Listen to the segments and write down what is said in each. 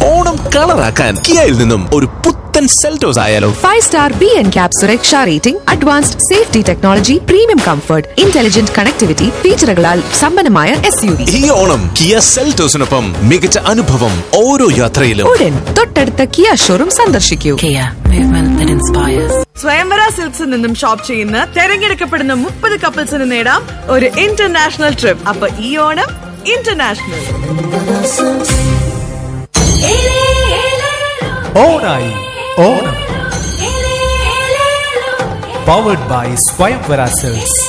ഓണം കളറാക്കാൻ കിയയിൽ നിന്നും ഒരു പുത്തൻ സെൽറ്റോസ് ആയാലോ Five star B and Cap Sureksha rating, advanced safety technology, premium comfort, intelligent connectivity, ഫീച്ചറുകളാൽ സമ്പന്നമായ എസ് യു വി ഈ ഓണം കിയ സെൽറ്റോസിനൊപ്പം മികച്ച അനുഭവം ഓരോ യാത്രയിലും ഉടൻ തൊട്ടടുത്ത കിയ ഷോറൂം സന്ദർശിക്കൂ Kia, movement that inspires. സ്വയംവര സിൽക്സിൽ നിന്നും ഷോപ്പ് ചെയ്യുന്ന തെരഞ്ഞെടുക്കപ്പെടുന്ന മുപ്പത് കപ്പിൾസിന് നേടാം ഒരു ഇന്റർനാഷണൽ ട്രിപ്പ് അപ്പൊ ഈ ഓണം ഇന്റർനാഷണൽ ഓണായി Onam powered by Swayamvara silks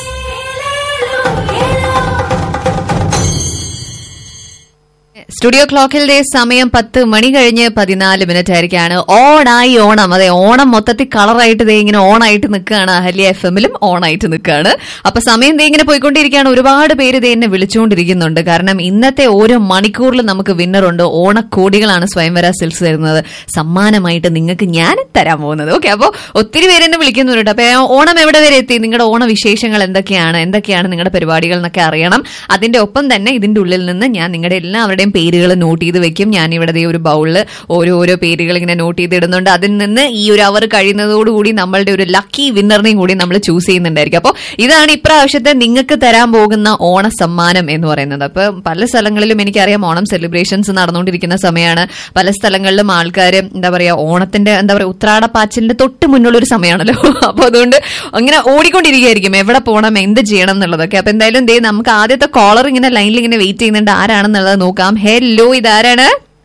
studio ക്ലോക്കിൽ സമയം പത്ത് മണി കഴിഞ്ഞ് പതിനാല് മിനിറ്റ് ആയിരിക്കാണ് ഓണായി ഓണം അതെ ഓണം മൊത്തത്തിൽ കളറായിട്ട് ദേ ഇങ്ങനെ ഓണായിട്ട് നിൽക്കുകയാണ് അഹല്യ എഫ് എമ്മിലും ഓണായിട്ട് നിൽക്കുകയാണ് അപ്പൊ സമയം ദേ ഇങ്ങനെ പോയിക്കൊണ്ടിരിക്കുകയാണ് ഒരുപാട് പേര് ദേ എന്നെ വിളിച്ചുകൊണ്ടിരിക്കുന്നുണ്ട് കാരണം ഇന്നത്തെ ഓരോ മണിക്കൂറിലും നമുക്ക് വിന്നറുണ്ട് ഓണക്കോടികളാണ് സ്വയംവര സിൽസ് തരുന്നത് സമ്മാനമായിട്ട് നിങ്ങൾക്ക് ഞാൻ തരാൻ പോകുന്നത് ഓക്കെ അപ്പോൾ ഒത്തിരി പേര് എന്നെ വിളിക്കുന്നുണ്ട് അപ്പൊ ഓണം എവിടെ വരെ എത്തി നിങ്ങളുടെ ഓണ വിശേഷങ്ങൾ എന്തൊക്കെയാണ് എന്തൊക്കെയാണ് നിങ്ങളുടെ പരിപാടികൾ എന്നൊക്കെ അറിയണം അതിന്റെ ഒപ്പം തന്നെ ഇതിന്റെ ഉള്ളിൽ നിന്ന് ഞാൻ നിങ്ങളുടെ എല്ലാവരുടെയും പേരുകൾ നോട്ട് ചെയ്ത് വെക്കും ഞാൻ ഇവിടെ ദേ ഒരു ബൗളിൽ ഓരോരോ പേരുകൾ ഇങ്ങനെ നോട്ട് ചെയ്ത് ഇടുന്നുണ്ട് അതിൽ നിന്ന് ഈ ഒരു അവർ കഴിയുന്നതോടുകൂടി നമ്മളുടെ ഒരു ലക്കി വിന്നറിനെയും കൂടി നമ്മൾ ചൂസ് ചെയ്യുന്നുണ്ടായിരിക്കും അപ്പോൾ ഇതാണ് ഇപ്രാവശ്യത്തെ നിങ്ങൾക്ക് തരാൻ പോകുന്ന ഓണ സമ്മാനം എന്ന് പറയുന്നത് അപ്പൊ പല സ്ഥലങ്ങളിലും എനിക്കറിയാം ഓണം സെലിബ്രേഷൻസ് നടന്നുകൊണ്ടിരിക്കുന്ന സമയമാണ് പല സ്ഥലങ്ങളിലും ആൾക്കാർ എന്താ പറയാ ഓണത്തിന്റെ എന്താ പറയാ ഉത്രാടപ്പാച്ചിലിന്റെ തൊട്ട് മുന്നുള്ള ഒരു സമയമാണല്ലോ അപ്പൊ അതുകൊണ്ട് അങ്ങനെ ഓടിക്കൊണ്ടിരിക്കുകയായിരിക്കും എവിടെ പോകണം എന്ത് ചെയ്യണം എന്നുള്ളതൊക്കെ അപ്പൊ എന്തായാലും ദേ നമുക്ക് ആദ്യത്തെ കോളർ ഇങ്ങനെ ലൈനിൽ ഇങ്ങനെ വെയിറ്റ് ചെയ്യുന്നുണ്ട് ആരാണെന്നുള്ളത് നോക്കാം ഹെല്ലോ ഇതാരാണ്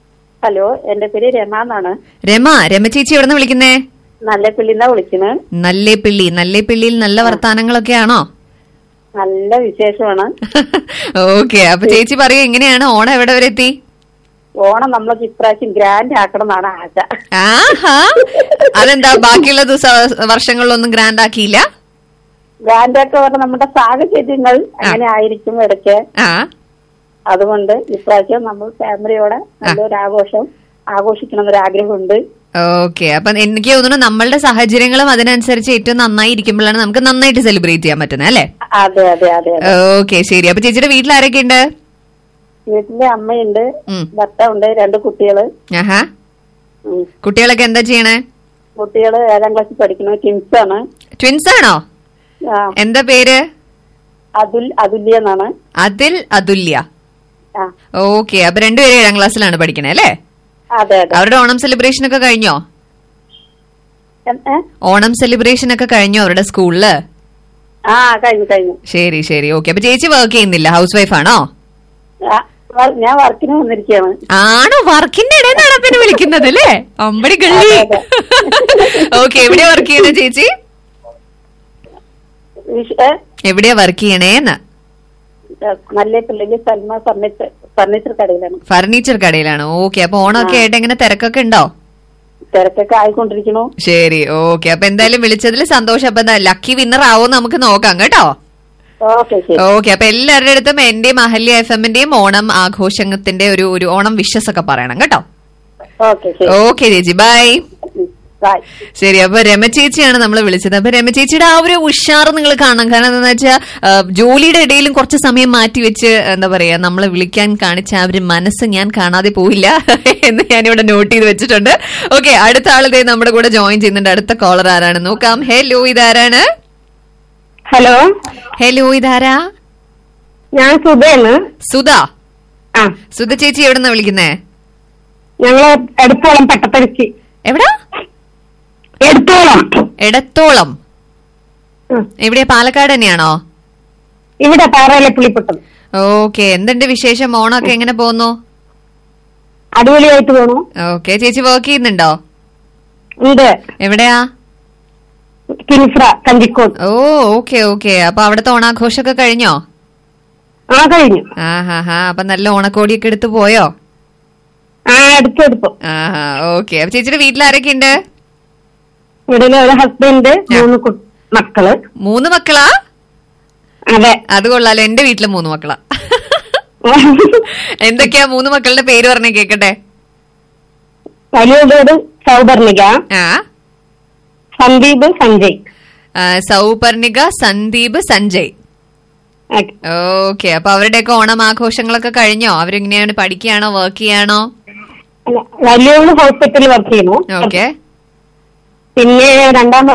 ഹലോ എന്റെ പേര് രമ എന്നാണ് രമ രമ ചേച്ചി എവിടെ നിന്ന് വിളിക്കുന്നേ നല്ല പിള്ളിന്നാ വിളിക്കുന്നത് നല്ലേപ്പിള്ളി നല്ലേപ്പിള്ളിയിൽ നല്ല വർത്താനങ്ങളൊക്കെ ആണോ നല്ല വിശേഷമാണ് ഓക്കെ അപ്പൊ ചേച്ചി പറയൂ എങ്ങനെയാണ് ഓണം എവിടെ വരെ എത്തി ഓണം നമ്മളൊക്കെ ഇപ്രാവശ്യം ഗ്രാൻഡ് ആക്കണം എന്നാണ് ആശ ആഹാ അതെന്താ ബാക്കിയുള്ള ദിവസ വർഷങ്ങളിലൊന്നും ഗ്രാൻഡ് ആക്കിയില്ല ഗ്രാൻഡ് ആക്കുക പറഞ്ഞാൽ നമ്മുടെ സാഹചര്യങ്ങൾ അങ്ങനെ ആയിരിക്കും ഇടയ്ക്ക് ആ അതുകൊണ്ട് ഇപ്രാവശ്യം നമ്മൾ ഫാമിലിയോടെ നല്ലൊരു ആഘോഷം ആഘോഷിക്കണം എന്നൊരു ആഗ്രഹമുണ്ട് ഓക്കെ അപ്പൊ എനിക്ക് തോന്നുന്നു നമ്മളുടെ സാഹചര്യങ്ങളും അതിനനുസരിച്ച് ഏറ്റവും നന്നായി ഇരിക്കുമ്പോഴാണ് നമുക്ക് നന്നായിട്ട് സെലിബ്രേറ്റ് ചെയ്യാൻ പറ്റുന്നത് അല്ലേ അതെ അതെ അതെ അതെ ഓക്കെ ശരി അപ്പൊ ചേച്ചിയുടെ വീട്ടിൽ ആരൊക്കെ ഉണ്ട് വീട്ടിലെ അമ്മയുണ്ട് ഉം. ഭർത്താവുണ്ട് രണ്ട് കുട്ടികള് ആഹാ ഉം. കുട്ടികളൊക്കെ എന്താ ചെയ്യണേ കുട്ടികള് ഏഴാം ക്ലാസ്സിൽ പഠിക്കുന്ന ട്വിൻസ് ആണ് ട്വിൻസ് ആണോ ആ, എന്താ പേര് അതുൽ അതുല്യ എന്നാണ് അതിൽ അതുല്യ ആ ഓക്കെ അപ്പൊ രണ്ടുപേരും ഏഴാം ക്ലാസ്സിലാണ് പഠിക്കണേ അല്ലേ അതെ അതെ അവരുടെ ഓണം സെലിബ്രേഷൻ ഒക്കെ കഴിഞ്ഞോ എ- ഏ? ഓണം സെലിബ്രേഷൻ ഒക്കെ കഴിഞ്ഞോ അവരുടെ സ്കൂളില് ആ കഴിഞ്ഞു കഴിഞ്ഞു ശരി ശരി ഓക്കെ അപ്പൊ ചേച്ചി വർക്ക് ചെയ്യുന്നില്ല ഹൗസ് വൈഫ് ആണോ ആ, വ- ഞാൻ വർക്കിന് വന്നിരിക്കുകയാണ് ആണോ വർക്കിന്റെ ഇടയിലാണ് പിന്നെ വിളിക്കുന്നത് അല്ലേ അമ്പടി കള്ളി അതെ, ഓക്കെ എവിടെയാ വർക്ക് ചെയ്യണേ ചേച്ചി വിഷ- ഏ? എവിടെയാ വർക്ക് ചെയ്യണേന്ന് നല്ല പിള്ളേര് സൽമ ഫർണിച്ചർ ഫർണിച്ചർ കടയിലാണ് ഫർണിച്ചർ കടയിലാണ് ഓക്കെ അപ്പൊ ഓണമൊക്കെ ആയിട്ട് എങ്ങനെ തിരക്കൊക്കെ ഉണ്ടോ തിരക്കൊക്കെ ആയിക്കൊണ്ടിരിക്കണു ശരി ഓക്കെ അപ്പൊ എന്തായാലും വിളിച്ചതിൽ സന്തോഷം അപ്പൊ എന്താ ലക്കി വിന്നർ ആവോ നമുക്ക് നോക്കാം കേട്ടോ ഓക്കെ ശരി ഓക്കെ അപ്പൊ എല്ലാവരുടെ അടുത്തും എന്റെയും അഹല്യ എഫ് എമ്മിന്റെയും ഓണം ആഘോഷത്തിന്റെ ഒരു ഒരു ഓണം വിഷസ് ഒക്കെ പറയണം കേട്ടോ ഓക്കെ ശരി ഓക്കെ ചേച്ചി ബൈ ബൈ ശരി അപ്പൊ രമചേച്ചിയാണ് നമ്മൾ വിളിച്ചത് അപ്പൊ രമചേച്ചിയുടെ ആ ഒരു ഉഷാറ് നിങ്ങൾ കാണണം കാരണം എന്താണെന്ന് വെച്ചാൽ ജോലിയുടെ ഇടയിലും കുറച്ച് സമയം മാറ്റി വെച്ച് എന്താ പറയാ നമ്മളെ വിളിക്കാൻ കാണിച്ച ആ ഒരു മനസ്സ് ഞാൻ കാണാതെ പോയില്ല എന്ന് ഞാനിവിടെ നോട്ട് ചെയ്ത് വെച്ചിട്ടുണ്ട് ഓക്കെ അടുത്ത ആളിതേ നമ്മുടെ കൂടെ ജോയിൻ ചെയ്യുന്നുണ്ട് അടുത്ത കോളർ ആരാണ് നോക്കാം ഹലോ ഇതാരാണ് ഹലോ ഹലോ ഇതാരാ ഞാൻ സുധയാണ് സുധ ആ സുധ ചേച്ചി എവിടെന്നാ വിളിക്കുന്നേ ഞങ്ങള് എടുത്തോളം പട്ടത്തരച്ചി എവിടാ എടുത്തോളം എടത്തോളം ഉം. എവിടെയാ പാലക്കാട് തന്നെയാണോ ഇവിടെ പാറയിലെ പുളിപ്പൊട്ടം ഓക്കെ എന്തുണ്ട് വിശേഷം ഓണമൊക്കെ എങ്ങനെ പോകുന്നു അടിപൊളിയായിട്ട് പോണു ഓക്കെ ചേച്ചി വർക്ക് ചെയ്യുന്നുണ്ടോ ഉണ്ട് എവിടെയാ കിൻഫ്ര കഞ്ചിക്കോട് ഓ ഓക്കെ ഓക്കെ അപ്പൊ അവിടുത്തെ ഓണാഘോഷമൊക്കെ കഴിഞ്ഞോ ആ കഴിഞ്ഞു ആഹാ ഹാ അപ്പൊ നല്ല ഓണക്കോടിയൊക്കെ എടുത്ത് പോയോ ആ എടുത്തെടുത്തു ആഹാ ഓക്കെ അപ്പൊ ചേച്ചിയുടെ വീട്ടിൽ ആരൊക്കെ ഉണ്ട് ഇവിടെ ഒരു ഹസ്ബൻഡ് മൂന്ന് കു- മക്കള് മൂന്ന് മക്കളാ അതെ അത് കൊള്ളാലോ എന്റെ വീട്ടില് മൂന്ന് മക്കളാ എന്തൊക്കെയാ മൂന്ന് മക്കളുടെ പേര് പറഞ്ഞേ കേക്കട്ടെ വലിയത് സൗപർണിക ആ സന്ദീപ് സഞ്ജയ് ആ, സൗപർണിക സന്ദീപ് സഞ്ജയ് ഓക്കേ. ഓക്കെ അപ്പൊ അവരുടെയൊക്കെ ഓണം ആഘോഷങ്ങളൊക്കെ കഴിഞ്ഞോ അവരെങ്ങനെയാണ് പഠിക്കുകയാണോ വർക്ക് ചെയ്യാണോ അല്ല, വലിയോള് ഹോസ്പിറ്റലിൽ വർക്ക് ചെയ്യുന്നു ഓക്കെ പിന്നെ രണ്ടാം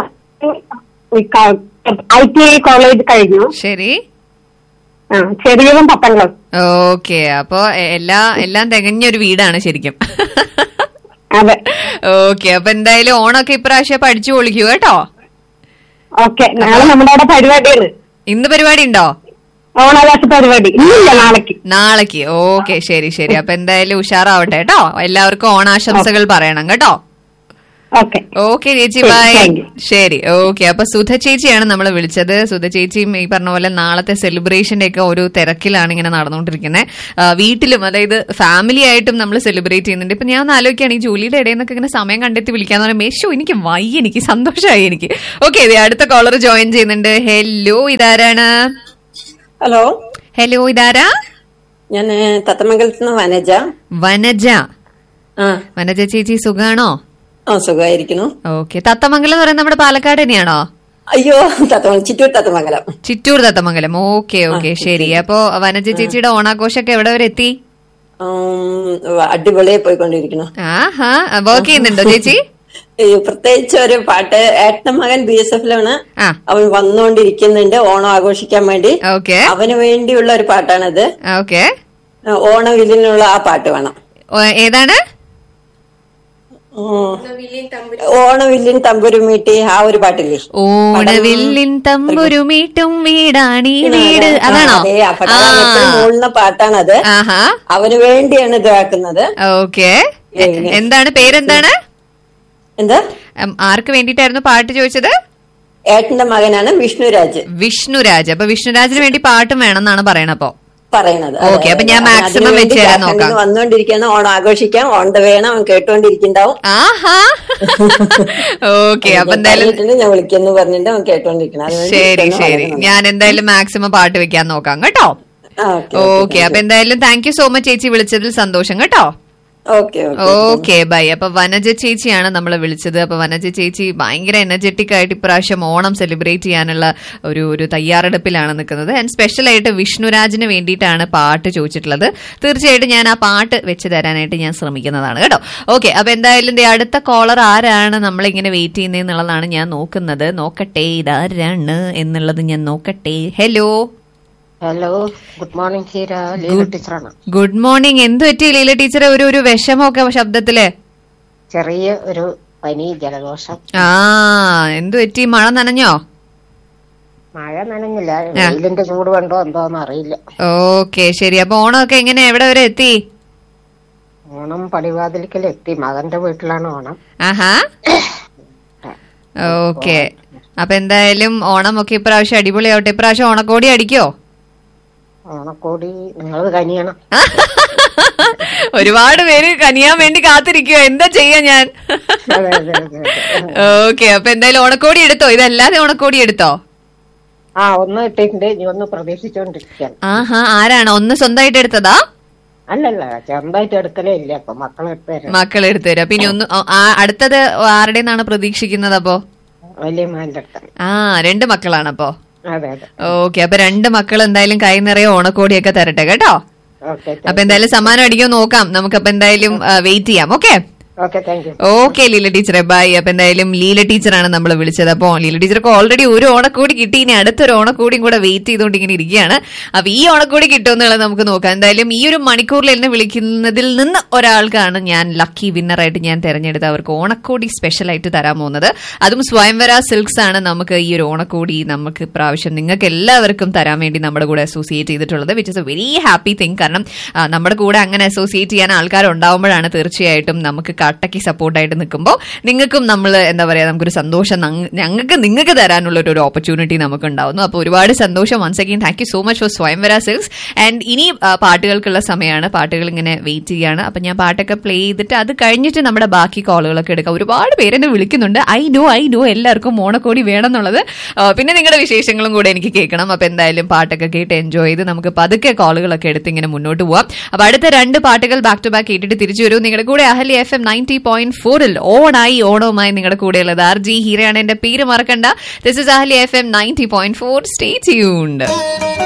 ഐ ടി ഐ കോളേജ് കഴിഞ്ഞു ശരി ആ ചെറിയതും പത്താം ക്ലാസ് ഓക്കെ അപ്പൊ എ- എല്ലാ എല്ലാം തികഞ്ഞ ഒരു വീടാണ് ശരിക്കും അതെ ഓക്കെ അപ്പൊ എന്തായാലും ഓണൊക്കെ ഇപ്രാവശ്യം പഠിച്ചു പൊളിക്കൂ കേട്ടോ ഓക്കെ നാളെ നമ്മുടെ അവിടെ പരിപാടിയാണ് ഇന്ന് പരിപാടി ഉണ്ടോ ഓണാഘോഷ പരിപാടി ഇന്നില്ല നാളേക്ക് നാളേക്ക് ഓക്കെ ശരി ശരി അപ്പൊ എന്തായാലും ഉഷാറാവട്ടെ കേട്ടോ എല്ലാവർക്കും ഓണാശംസകൾ പറയണം കേട്ടോ ഓക്കെ ഓക്കെ ചേച്ചി ശരി, ബൈ thank you. ശരി ഓക്കെ അപ്പൊ സുധ ചേച്ചിയാണ് നമ്മൾ വിളിച്ചത് സുധ ചേച്ചിയും ഈ പറഞ്ഞ പോലെ നാളത്തെ സെലിബ്രേഷന്റെ ഒക്കെ ഒരു തിരക്കിലാണ് ഇങ്ങനെ നടന്നുകൊണ്ടിരിക്കുന്നത് വീട്ടിലും അതായത് ഫാമിലി ആയിട്ടും നമ്മൾ സെലിബ്രേറ്റ് ചെയ്യുന്നുണ്ട് ഇപ്പൊ ഞാൻ ഒന്ന് ആലോചിക്കുകയാണ് ഈ ജോലിയുടെ ഇടയിൽ നിന്നൊക്കെ ഇങ്ങനെ സമയം കണ്ടെത്തി വിളിക്കാന്ന് പറയുമ്പോൾ മേശോ എനിക്ക് വയ്യ എനിക്ക് സന്തോഷമായി എനിക്ക് ഓക്കെ അടുത്ത കോളർ ജോയിൻ ചെയ്യുന്നുണ്ട് ഹലോ ഇതാരാണ് ഹലോ ഹലോ ഇതാരാ ഞാൻ തത്തമംഗലത്ത് നിന്ന് വനജ വനജ ആ വനജ ചേച്ചി സുഖാണോ ആ സുഖമായിരിക്കുന്നു ഓക്കെ തത്തമംഗലം എന്ന് പറയുന്നത് നമ്മുടെ പാലക്കാട് തന്നെയാണോ അയ്യോ തത്തമംഗലം ചിറ്റൂർ തത്തമംഗലം ചിറ്റൂർ തത്തമംഗലം ഓക്കെ ഓക്കെ ശരി അപ്പോ വനജ ചേച്ചിയുടെ ഓണാഘോഷമൊക്കെ എവിടെ വരെ എത്തി ഉം, അടിപൊളിയായി പോയിക്കൊണ്ടിരിക്കുന്നു ആഹാ വർക്ക് ചെയ്യുന്നുണ്ടോ ചേച്ചി ഈ പ്രത്യേകിച്ച് ഒരു പാട്ട് ഏട്ടൻ മകൻ ബി എസ് എഫിലാണ് ആ അവൻ വന്നുകൊണ്ടിരിക്കുന്നുണ്ട് ഓണം ആഘോഷിക്കാൻ വേണ്ടി ഓക്കെ അവന് വേണ്ടിയുള്ള ഒരു പാട്ടാണത് ഓക്കെ ഓണവില്ലിനുള്ള ആ പാട്ട് വേണം ഏതാണ് ഉം. ഓണവില്ലിൻ തമ്പുരുമീട്ടി ആ ഒരു പാട്ടില്ലേ ഓണവില്ലിൻ തമ്പുരുമീട്ടും വീടാണീ വീട് അതാണോ അതെ ആ പട്ടാളം എപ്പോഴും മൂളുന്ന പാട്ടാണത് ആഹാ അവന് വേണ്ടിയാണ് ഇതാക്കുന്നത് ഓക്കെ എന്താണ് പേരെന്താണ് എന്താ ഉം, ആർക്ക് വേണ്ടിയിട്ടായിരുന്നു പാട്ട് ചോദിച്ചത് ഏട്ടന്റെ മകനാണ് വിഷ്ണുരാജ് വിഷ്ണുരാജ് അപ്പൊ വിഷ്ണുരാജിന് വേണ്ടി പാട്ടും വേണം എന്നാണ് പറയണപ്പോ പറയണത് Okay, അപ്പൊ ഞാൻ maximum അതിനുവേണ്ടി വെച്ച് തരാൻ ജാർഖണ്ഡിൽ നോക്കാം. നിന്ന് വന്നുകൊണ്ടിരിക്കുകയാണ് ഓണം ആഘോഷിക്കാം ഓണ്ട വേണം അവൻ കേട്ടോണ്ടിരിക്കുന്നുണ്ടാവും ആഹാ ഓക്കെ അപ്പൊ എന്തായാലും പറഞ്ഞിട്ടുണ്ട്, ഞാൻ വിളിക്കുന്നു പറഞ്ഞിട്ട് അവൻ കേട്ടോണ്ടിരിക്കണം അതുകൊണ്ട് ശരി ഇഷ്ടമാണ് ശരി പറയുന്നത്. ഞാൻ എന്തായാലും മാക്സിമം പാട്ട് വെക്കാൻ നോക്കാം കേട്ടോ ആ, ഓക്കെ, ഓക്കെ അപ്പൊ എന്തായാലും താങ്ക് യു സോ മച്ച് ചേച്ചി വിളിച്ചതിൽ സന്തോഷം കേട്ടോ ഓക്കെ ഓക്കെ ഓക്കെ ബൈ അപ്പൊ വനജ ചേച്ചിയാണ് നമ്മൾ വിളിച്ചത് അപ്പൊ വനജ ചേച്ചി ഭയങ്കര എനർജറ്റിക് ആയിട്ട് ഇപ്രാവശ്യം ഓണം സെലിബ്രേറ്റ് ചെയ്യാനുള്ള ഒരു ഒരു തയ്യാറെടുപ്പിലാണ് നിൽക്കുന്നത് ആൻഡ് സ്പെഷ്യൽ ആയിട്ട് വിഷ്ണുരാജിന് വേണ്ടിയിട്ടാണ് പാട്ട് ചോദിച്ചിട്ടുള്ളത് തീർച്ചയായിട്ടും ഞാൻ ആ പാട്ട് വെച്ച് തരാനായിട്ട് ഞാൻ ശ്രമിക്കുന്നതാണ് കേട്ടോ ഓക്കെ അപ്പൊ എന്തായാലും ദേ അടുത്ത കോളർ ആരാണ് നമ്മളിങ്ങനെ വെയിറ്റ് ചെയ്യുന്നതെന്നുള്ളതാണ് ഞാൻ നോക്കുന്നത് നോക്കട്ടെ ഇതാരാണ് എന്നുള്ളത് ഞാൻ നോക്കട്ടെ hello hello good morning Heera Leela ടീച്ചറാണ് ഗുഡ് മോർണിംഗ് എന്ത് പറ്റി ലീല ടീച്ചറെ ഒരു ഒരു വിഷമമൊക്കെ ശബ്ദത്തില് ചെറിയ ഒരു പനി ജലദോഷം ആ എന്ത് പറ്റി മഴ നനഞ്ഞോ മഴ നനഞ്ഞില്ല വെയിലിന്റെ ചൂട് കണ്ടോ എന്തോന്ന് അറിയില്ല ഓക്കെ ശരി അപ്പൊ ഓണമൊക്കെ എങ്ങനെ എവിടെ വരെ എത്തി ഓണം പടിവാതിലിക്കൽ എത്തി മകന്റെ വീട്ടിലാണ് ഓണം ആഹാ ഓക്കെ അപ്പൊ എന്തായാലും ഓണമൊക്കെ ഇപ്രാവശ്യം അടിപൊളിയാവട്ടെ ഇപ്രാവശ്യം ഓണക്കോടി അടിക്കോ ഓണക്കോടി നിങ്ങൾ കനിയണം ഒരുപാട് പേര് കനിയാൻ വേണ്ടി കാത്തിരിക്കുവോ എന്താ ചെയ്യാ ഞാൻ അതെ അതെ അതെ അതെ. ഓക്കെ അപ്പൊ എന്തായാലും ഓണക്കോടി എടുത്തോ ഇതല്ലാതെ ഓണക്കോടി എടുത്തോ ആ ഒന്ന് ഇട്ടിട്ടുണ്ട് ഇനി ഒന്ന് പ്രതീക്ഷിച്ചോണ്ടിരിക്കുകയാണ് ആഹാ ആരാണ് ഒന്ന് സ്വന്തമായിട്ട് എടുത്തതാ അല്ലല്ല ചെറുതായിട്ട് എടുക്കലേ ഇല്ല അപ്പൊ മക്കളെ എടുത്ത് തരാം മക്കൾ എടുത്തു തരാം പിന്നെ ഒന്ന് ആ, ആ, അടുത്തത് ആരുടെ നിന്നാണ് പ്രതീക്ഷിക്കുന്നത് അപ്പോ വലിയ മാൻ്റെ അടുത്താണ് ആ രണ്ട് മക്കളാണപ്പോ അതെ അതെ ഓക്കെ അപ്പൊ രണ്ട് മക്കൾ എന്തായാലും കൈ നിറയെ ഓണക്കോടിയൊക്കെ തരട്ടെ കേട്ടോ ഓക്കെ അപ്പൊ എന്തായാലും സമ്മാനം അടിക്കാൻ നോക്കാം നമുക്ക് അപ്പൊ എന്തായാലും വെയിറ്റ് ചെയ്യാം okay okay thank you okay Leela ടീച്ചറെ ബൈ അപ്പൊ എന്തായാലും ലീല ടീച്ചറാണ് നമ്മൾ വിളിച്ചത് അപ്പൊ ലീല ടീച്ചർക്ക് ഓൾറെഡി ഒരു ഓണക്കൂടി കിട്ടി ഇനി അടുത്തൊരു ഓണക്കൂടിയും കൂടെ വെയിറ്റ് ചെയ്തുകൊണ്ട് ഇങ്ങനെ ഇരിക്കുകയാണ് അപ്പൊ ഈ ഓണക്കൂടി കിട്ടുമെന്നുള്ളത് നമുക്ക് നോക്കാം എന്തായാലും ഈ ഒരു മണിക്കൂറിൽ എന്നെ വിളിക്കുന്നതിൽ നിന്ന് ഒരാൾക്കാണ് ഞാൻ ലക്കി വിന്നറായിട്ട് ഞാൻ തെരഞ്ഞെടുത്ത് അവർക്ക് ഓണക്കോടി സ്പെഷ്യൽ ആയിട്ട് തരാൻ പോകുന്നത് അതും സ്വയംവര സിൽക്സ് ആണ് നമുക്ക് ഈ ഒരു ഓണക്കോടി നമുക്ക് ഇപ്രാവശ്യം നിങ്ങൾക്ക് എല്ലാവർക്കും തരാൻ വേണ്ടി നമ്മുടെ കൂടെ അസോസിയേറ്റ് ചെയ്തിട്ടുള്ളത് which is a very happy thing കാരണം ആ, നമ്മുടെ കൂടെ അങ്ങനെ അസോസിയേറ്റ് ചെയ്യാൻ ആൾക്കാർ ഉണ്ടാവുമ്പോഴാണ് തീർച്ചയായിട്ടും നമുക്ക് കട്ടയ്ക്ക് സപ്പോർട്ടായിട്ട് നിൽക്കുമ്പോൾ നിങ്ങൾക്കും നമ്മൾ എന്താ പറയാ നമുക്കൊരു സന്തോഷം നങ്- ഞങ്ങൾക്ക് നിങ്ങൾക്ക് തരാനുള്ള ഒരു ഓപ്പർച്യൂണിറ്റി നമുക്ക് ഉണ്ടാവുന്നു അപ്പോൾ ഒരുപാട് സന്തോഷം once again thank you so much for Swayamvara silks and ഇനി ആ, പാട്ടുകൾക്കുള്ള സമയമാണ് പാട്ടുകൾ ഇങ്ങനെ വെയിറ്റ് ചെയ്യാണ് അപ്പം ഞാൻ പാട്ടൊക്കെ പ്ലേ ചെയ്തിട്ട് അത് കഴിഞ്ഞിട്ട് നമ്മുടെ ബാക്കി കോളുകളൊക്കെ എടുക്കാം ഒരുപാട് പേരെന്നെ വിളിക്കുന്നുണ്ട് ഐ നോ ഐ നോ എല്ലാവർക്കും ഓണക്കോടി വേണം എന്നുള്ളത് ആ, പിന്നെ നിങ്ങളുടെ വിശേഷങ്ങളും കൂടെ എനിക്ക് കേൾക്കണം അപ്പൊ എന്തായാലും പാട്ടൊക്കെ കേട്ട് എൻജോയ് ചെയ്ത് നമുക്ക് പതുക്കെ കോളുകളൊക്കെ എടുത്ത് ഇങ്ങനെ മുന്നോട്ട് പോവാം അപ്പൊ അടുത്ത രണ്ട് പാട്ടുകൾ ബാക്ക് ടു ബാക്ക് കേട്ടിട്ട് തിരിച്ചു വരും നിങ്ങളുടെ കൂടെ Ahali F M ninety point ഫോറിൽ ഓണായി ഓണവുമായി നിങ്ങളുടെ കൂടെയുള്ളത് ആർ ജി ഹീരയാണ് എന്റെ പേര് മറക്കണ്ട this is Ahali F M ninety point four stay tuned